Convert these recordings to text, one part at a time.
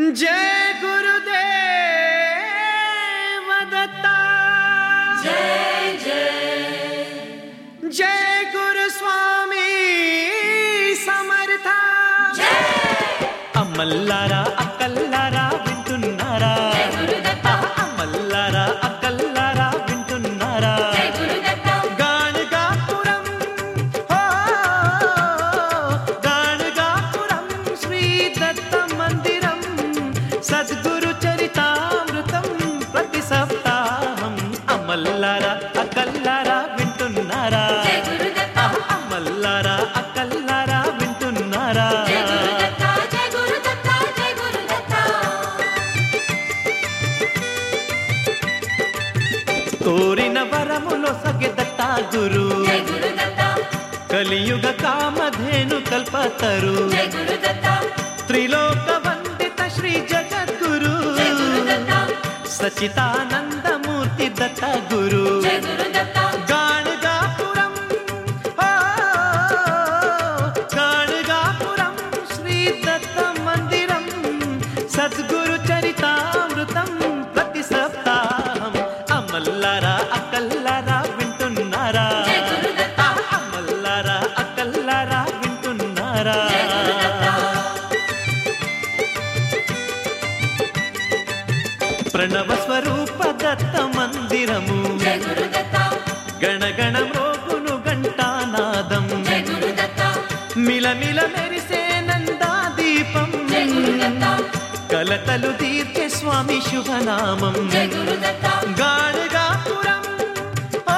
जय गुरुदेव दत्ता जय जय जय गुरु स्वामी समर्था అమ్మల్లారా అక్కల్లారా వింటున్నారా జై గురుదత్త అమ్మల్లారా అక్కల్లారా వింటున్నారా జై గురుదత్త గాణగాపురం ఓ, గాణగాపురం శ్రీ దత్త మందిరం సద్గురు చరితామృతం ప్రతి సప్తాహం అమ్మల్లారా అక్కల్లారా వింటున్నారా జై గురుదత్త అమ్మల్లారా అక్కల్లారా వింటున్నారా జై గురుదత్త జై గురుదత్త జై గురుదత్త కోరిన వరములో సగెదత్తా గురు జై గురుదత్త కలియుగ కామధేను కల్పతరు జై గురుదత్త త్రిలోక వందిత శ్రీ జగద్గురు జై గురుదత్త సచితానందమూర్తి దత్త గురు జై గురుదత్త గాణగాపురం ఓ, గాణగాపురం శ్రీ దత్త మందిరం సద్గురు చరితామృతం ప్రతి సప్తాహం అమ్మల్లారా అక్కల్లారా వింటున్నారా జై గురుదత్త అమ్మల్లారా అక్కల్లారా వింటున్నారా జై గురుదత్త ప్రణవ స్వరూప దత్త మందిరము జై గురుదత్త గణగణ మ్రోగును ఘంటానాదం జై గురుదత్త మిలమిల మెరిసే నందా దీపం జై గురుదత్త కలతలు తీర్చే స్వామి శుభనామం జై గురుదత్త గాణగాపురం ఓ,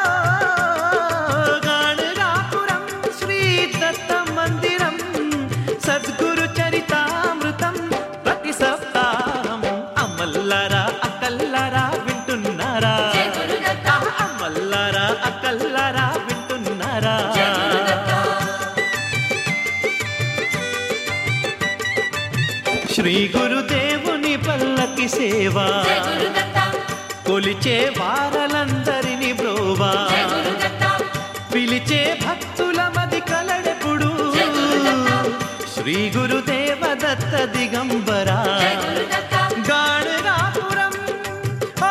గాణగాపురం శ్రీ దత్త మందిరం సద్గురు చరితామృతం ప్రతి సప్తాహం అమ్మల్లారా అక్కల్లారా వింటున్నారా జై గురుదత్త అమ్మల్లారా అక్కల్లారా వింటున్నారా జై గురుదత్త శ్రీ గురుదేవుని పల్లకి సేవా జై గురుదత్త కొలిచే వారలందరిని బ్రోవా జై గురుదత్త పిలిచే భక్తుల మది కలడెప్పుడు జై గురుదత్త శ్రీ గురుదేవ దత్త దిగంబరా జై గురుదత్త గాణగాపురం ఓ,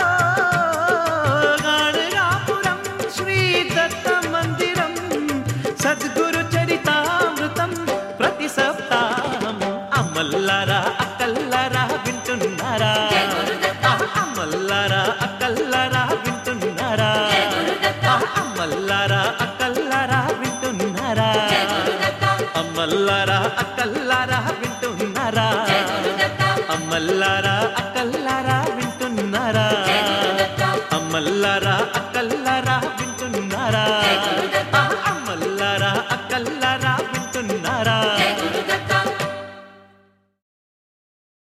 గాణగాపురం శ్రీ దత్త మందిరం సద్గురు చరితామృతం ప్రతి సప్తాహం అమ్మల్లారా అక్కల్లారా వింటున్నారా జై గురుదత్త అమ్మల్లారా అక్కల్లారా వింటున్నారా జై గురుదత్త అమ్మల్లారా అక్కల్లారా వింటున్నారా జై గురుదత్త అమ్మల్లారా అక్కల్లారా వింటున్నారా జై గురుదత్త అమ్మల్లారా అక్కల్లారా వింటున్నారా జై గురుదత్త అమ్మల్లారా అక్కల్లారా వింటున్నారా జై గురుదత్త అమ్మల్లారా అక్కల్లారా వింటున్నారా జై